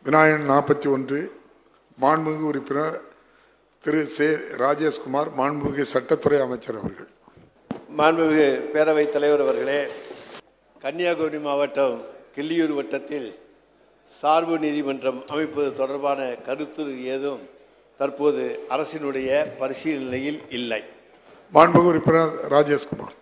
விநாயகன் நாற்பத்தி ஒன்று மாண்புமிகு உறுப்பினர் திரு சே ராஜேஷ்குமார் மாண்புமிகு சட்டத்துறை அமைச்சர் அவர்கள் மாண்புமிகு பேரவைத் தலைவர் அவர்களே கன்னியாகுமரி மாவட்டம் கிள்ளியூர் வட்டத்தில் சார்பு நீதிமன்றம் அமைப்பது தொடர்பான கருத்து ஏதும் தற்போது அரசினுடைய பரிசீலனையில் இல்லை மாண்புமிகு உறுப்பினர் ராஜேஷ்குமார்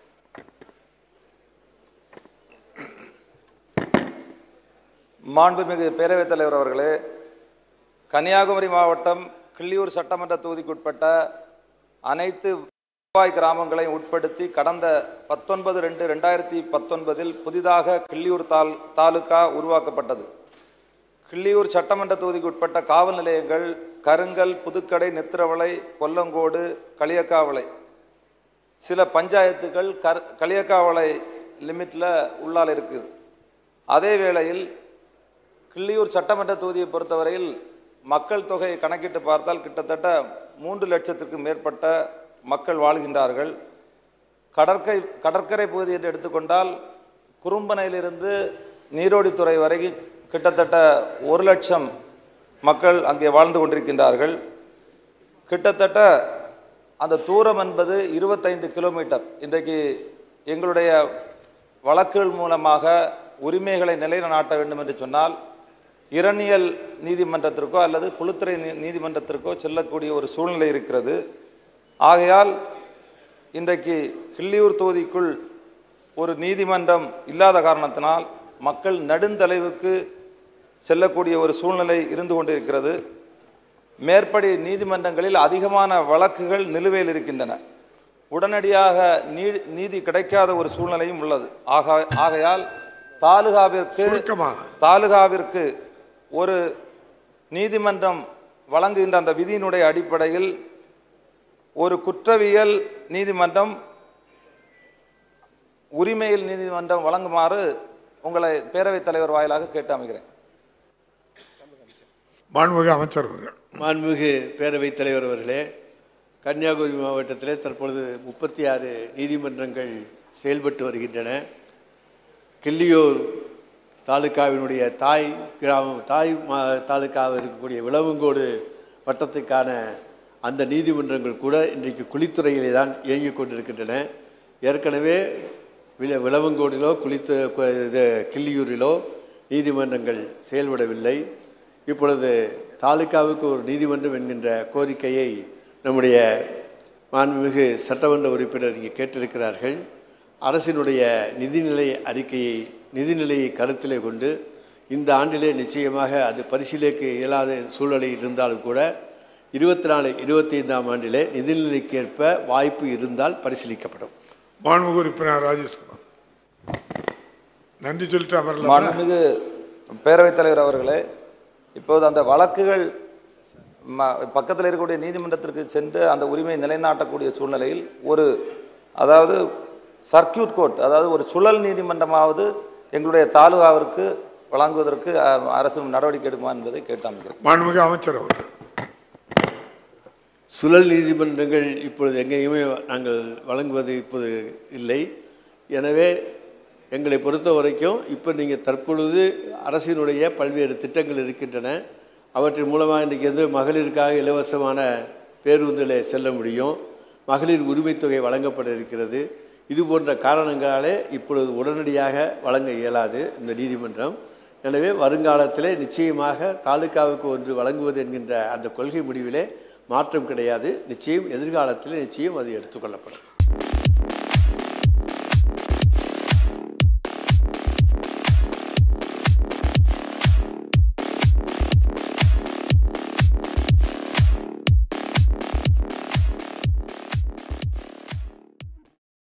மாண்புமிகு பேரவைத் தலைவர் அவர்களே கன்னியாகுமரி மாவட்டம் கிள்ளியூர் சட்டமன்ற தொகுதிக்குட்பட்ட அனைத்து வருவாய் கிராமங்களையும் உட்படுத்தி கடந்த பத்தொன்பது ரெண்டு ரெண்டாயிரத்தி பத்தொன்பதில் புதிதாக கிள்ளியூர் தால் தாலுகா உருவாக்கப்பட்டது கிள்ளியூர் சட்டமன்ற தொகுதிக்குட்பட்ட காவல் நிலையங்கள் கருங்கல் புதுக்கடை நெத்திரவளை கொல்லங்கோடு களியக்காவளை சில பஞ்சாயத்துகள் கர் களியக்காவளை லிமிட்டில் உள்ளால் இருக்குது அதே வேளையில் கிள்ளியூர் சட்டமன்ற தொகுதியை பொறுத்தவரையில் மக்கள் தொகையை கணக்கிட்டு பார்த்தால் கிட்டத்தட்ட மூன்று லட்சத்திற்கு மேற்பட்ட மக்கள் வாழ்கின்றார்கள் கடற்கரை கடற்கரை பகுதி என்று எடுத்துக்கொண்டால் குறும்பனையிலிருந்து நீரோடித்துறை வரை கிட்டத்தட்ட ஒரு லட்சம் மக்கள் அங்கே வாழ்ந்து கொண்டிருக்கின்றார்கள் கிட்டத்தட்ட அந்த தூரம் என்பது இருபத்தைந்து கிலோமீட்டர் இன்றைக்கு எங்களுடைய வழக்குகள் மூலமாக உரிமைகளை நிலைநாட்ட வேண்டும் என்று சொன்னால் இரணியல் நீதிமன்றத்திற்கோ அல்லது குழுத்துறை நீ- நீதிமன்றத்திற்கோ செல்லக்கூடிய ஒரு சூழ்நிலை இருக்கிறது ஆகையால் இன்றைக்கு கிள்ளியூர் தொகுதிக்குள் ஒரு நீதிமன்றம் இல்லாத காரணத்தினால் மக்கள் நெடுந்தலைவுக்கு செல்லக்கூடிய ஒரு சூழ்நிலை இருந்து கொண்டிருக்கிறது மேற்படி நீதிமன்றங்களில் அதிகமான வழக்குகள் நிலுவையில் இருக்கின்றன உடனடியாக நீ நீதி கிடைக்காத ஒரு சூழ்நிலையும் உள்ளது ஆக ஆகையால் தாலுகாவிற்கு சுருக்கமா. தாலுகாவிற்கு ஒரு நீதிமன்றம் வழங்குகின்ற அந்த விதியினுடைய அடிப்படையில் ஒரு குற்றவியல் நீதிமன்றம் உரிமையில் நீதிமன்றம் வழங்குமாறு உங்களை பேரவைத் தலைவர் வாயிலாக கேட்டு அமைகிறேன் மாண்புமிகு அமைச்சர் அவர்கள் மாண்புமிகு பேரவைத் தலைவர் அவர்களே கன்னியாகுமரி மாவட்டத்திலே தற்பொழுது முப்பத்தி ஆறு நீதிமன்றங்கள் செயல்பட்டு வருகின்றன கிள்ளியூர் தாலுக்காவினுடைய தாய் கிராமம் தாய் மா தாலுக்காவில் இருக்கக்கூடிய விளவங்கோடு வட்டத்துக்கான அந்த நீதிமன்றங்கள் கூட இன்றைக்கு குளித்துறையிலே தான் இயங்கிக் கொண்டிருக்கின்றன ஏற்கனவே வில விளவங்கோடிலோ குளித்து கு- இது கிள்ளியூரிலோ நீதிமன்றங்கள் செயல்படவில்லை இப்பொழுது தாலுக்காவுக்கு ஒரு நீதிமன்றம் என்கின்ற கோரிக்கையை நம்முடைய மாண்புமிகு சட்டமன்ற உறுப்பினர் இங்கே கேட்டிருக்கிறார்கள் அரசினுடைய நிதிநிலை அறிக்கையை நிதிநிலையை கருத்திலே கொண்டு இந்த ஆண்டிலே நிச்சயமாக அது பரிசீலிக்க இயலாத சூழ்நிலை இருந்தாலும் கூட இருபத்தி நாலு இருபத்தி ஐந்தாம் ஆண்டிலே நிதிநிலைக்கேற்ப வாய்ப்பு இருந்தால் பரிசீலிக்கப்படும் மாண்புமிகு உறுப்பினர் ராஜேஷ்குமார் நன்றி சொல்லிட்டு அமரலாம் மாண்புமிகு பேரவைத் தலைவர் அவர்களே இப்போது அந்த வழக்குகள் ம- பக்கத்தில் இருக்கக்கூடிய நீதிமன்றத்திற்கு சென்று அந்த உரிமையை நிலைநாட்டக்கூடிய சூழ்நிலையில் ஒரு அதாவது சர்க்கியூட் கோர்ட் அதாவது ஒரு சுழல் நீதிமன்றமாவது எங்களுடைய தாலுகாவிற்கு வழங்குவதற்கு அஹ், அரசு நடவடிக்கை எடுக்குமா என்பதை கேட்டாமிக்கிறேன் மாண்புமிகு அமைச்சர் அவர்கள் சுழல் நீதிமன்றங்கள் இப்பொழுது எங்கேயுமே நாங்கள் வழங்குவது இப்போது இல்லை எனவே எங்களை பொறுத்த வரைக்கும் இப்போ நீங்கள் தற்பொழுது அரசினுடைய பல்வேறு திட்டங்கள் இருக்கின்றன அவற்றின் மூலமாக இன்றைக்கி வந்து மகளிருக்காக இலவசமான பேருந்தில் செல்ல முடியும் மகளிர் உரிமைத் தொகை வழங்கப்பட இருக்கிறது இது போன்ற காரணங்களாலே இப்பொழுது உடனடியாக வழங்க இயலாது இந்த நீதிமன்றம் எனவே வருங்காலத்திலே நிச்சயமாக தாலுக்காவுக்கு ஒன்று வழங்குவது என்கின்ற அந்த கொள்கை முடிவிலே மாற்றம் கிடையாது நிச்சயம் எதிர்காலத்தில் நிச்சயம் அது எடுத்துக்கொள்ளப்படும்